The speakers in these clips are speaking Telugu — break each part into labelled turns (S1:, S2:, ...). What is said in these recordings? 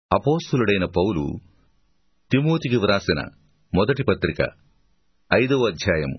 S1: అపోస్తులుడైన పౌలు తిమోతికి వ్రాసిన మొదటి పత్రిక ఐదవ అధ్యాయము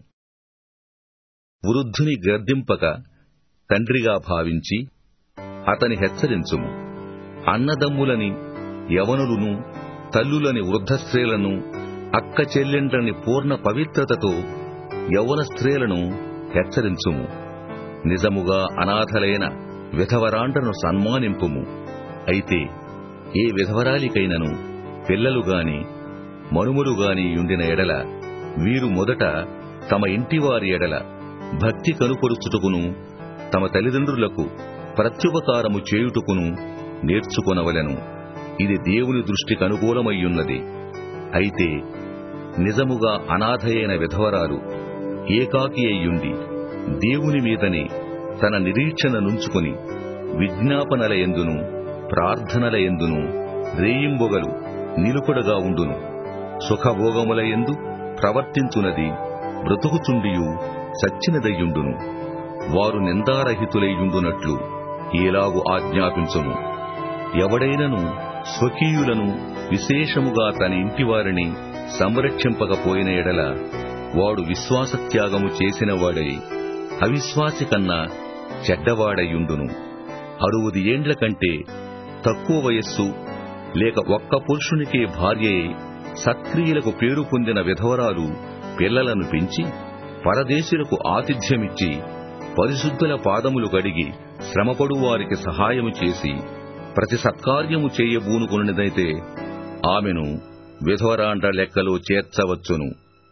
S1: వృద్ధుని గర్దింపక తండ్రిగా భావించి అతని హెచ్చరించుము అన్నదమ్ములని యవనులను తల్లులని వృద్ధ స్త్రీలను అక్క చెల్లెండ్రని పూర్ణ పవిత్రతతో యౌవన స్త్రీలను హెచ్చరించుము నిజముగా అనాథలైన విధవరాండ్రను సన్మానింపుము అయితే ఏ విధవరాలికైనను పిల్లలుగాని మనుమలుగాని యుండిన ఎడల వీరు మొదట తమ ఇంటివారి ఎడల భక్తి కనుపరుచుటకును తమ తల్లిదండ్రులకు ప్రత్యుపకారము చేయుటకును నేర్చుకొనవలెను ఇది దేవుని దృష్టికి అనుకూలమయ్యున్నది అయితే నిజముగా అనాథయైన విధవరాలు ఏకాకి అయ్యుండి దేవుని మీదనే తన నిరీక్షణ నుంచుకుని విజ్ఞాపనల ఎందును ప్రార్థనల ఎందును రేయింబొగలు నిలుపుడగా ఉండును సుఖభోగముల ఎందు ప్రవర్తించునది బ్రతుకుచుండియు సచ్చినదయ్యుండును వారు నిందారహితులైయుండునట్లు ఏలాగు ఆజ్ఞాపించుము ఎవడైనను స్వకీయులను విశేషముగా తన ఇంటివారిని సంరక్షింపకపోయిన ఎడల వాడు విశ్వాసత్యాగము చేసినవాడై అవిశ్వాసి కన్నా చెడ్డవాడయుండును అరువది ఏండ్ల కంటే తక్కువ వయస్సు లేక ఒక్క పురుషునికే భార్యయై సత్క్రియలకు పేరు పొందిన విధవరాలు పిల్లలను పెంచి పరదేశులకు ఆతిథ్యమిచ్చి పరిశుద్ధుల పాదములు కడిగి శ్రమపడు వారికి సహాయము చేసి ప్రతి సత్కార్యము చేయబూనుకున్నదైతే ఆమెను విధవరాండ్ర లెక్కలో చేర్చవచ్చును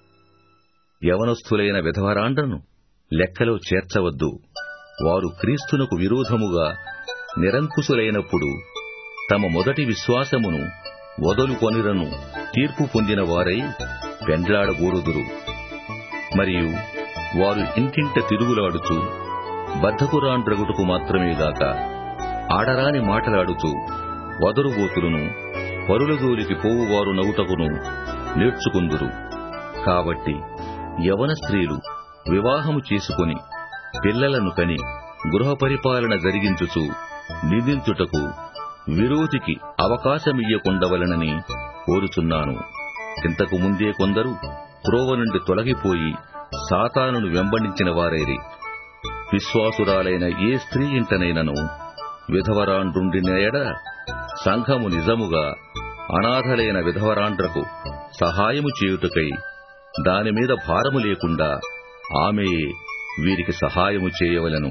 S1: యవనస్థులైన విధవరాండ్రను లెక్కలో చేర్చవద్దు వారు క్రీస్తునకు విరోధముగా నిరంకుశులైనప్పుడు తమ మొదటి విశ్వాసమును వదలుకొనిరను తీర్పు పొందిన వారై పెండ్లాడగూడుదురు మరియు వారు ఇంటింట తిరుగులాడుచు బద్ధకురాండ్రగుటకు మాత్రమేగాక ఆడరాని మాటలాడుచు వదరుబోతులను పరులగోలికి పోవువారు నవ్వుటకును నేర్చుకుందురు కాబట్టి యవన స్త్రీలు వివాహము చేసుకుని పిల్లలను కని గృహ పరిపాలన జరిగించుచు నిందించుటకు విరోధికి అవకాశమియ్యకుండవలనని కోరుచున్నాను ఇంతకు ముందే కొందరు త్రోవ నుండి తొలగిపోయి సాతానును వెంబడించిన వారైరి విశ్వాసురాలైన ఏ స్త్రీ ఇంటనైనను విధవరాండ్రుండిన ఎడ సంఘము నిజముగా అనాథలైన విధవరాండ్రకు సహాయము చేయుటకై దానిమీద భారము లేకుండా ఆమెయే వీరికి సహాయము చేయవలెను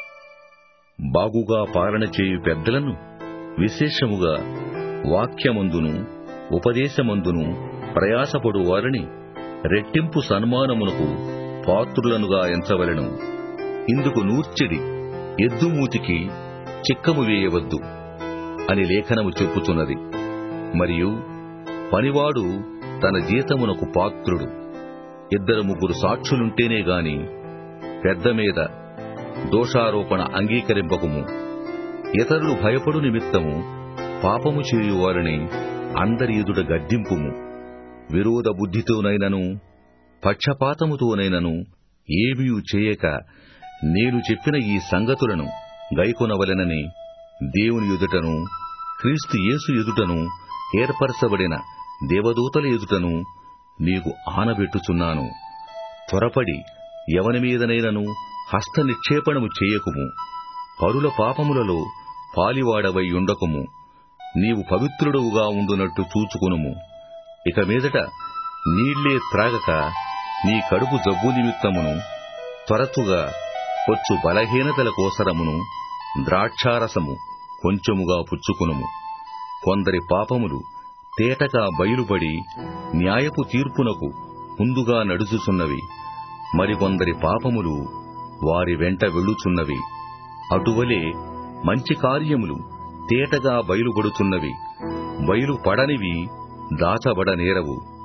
S1: బాగుగా పాలన చేయు పెద్దలను విశేషముగా వాక్యమందును ఉపదేశమందును ప్రయాసపడు వారిని రెట్టింపు సన్మానమునకు పాత్రులనుగా ఎంచవలెను ఇందుకు నూర్చిడి ఎద్దుమూతికి చిక్కము వేయవద్దు అని లేఖనము చెప్పుచున్నది మరియు పనివాడు తన జీతమునకు పాత్రుడు ఇద్దరు ముగ్గురు సాక్షులుంటేనే గాని పెద్ద మీద దోషారోపణ అంగీకరింపకము ఇతరులు భయపడు నిమిత్తము పాపము చేయువారిని అందరి ఎదుట గద్దింపుము విరోధ బుద్ధితోనైనను పక్షపాతముతోనైనను ఏమీ చేయక నేను చెప్పిన ఈ సంగతులను గైకొనవలెనని దేవుని ఎదుటను క్రీస్తు యేసు ఎదుటను ఏర్పరచబడిన దేవదూతల ఎదుటను నీకు ఆనబెట్టుచున్నాను త్వరపడి ఎవని మీదనైనను హస్త నిక్షేపణము చేయకుము పరుల పాపములలో పాలివాడవై ఉండకుము నీవు పవిత్రుడవుగా ఉండునట్టు చూచుకునుము ఇక మీదట నీళ్లే త్రాగక నీ కడుపు జబ్బు నిమిత్తమును త్వరతుగా కొచ్చు బలహీనతల కోసరమును ద్రాక్షారసము కొంచెముగా పుచ్చుకునుము కొందరి పాపములు తేటగా బయలుపడి న్యాయపు తీర్పునకు ముందుగా నడుచుచున్నవి మరికొందరి పాపములు వారి వెంట వెళ్ళుచున్నవి అటువలే మంచి కార్యములు తేటగా బయలుపడుచున్నవి బయలుపడనివి దాచబడనేరవు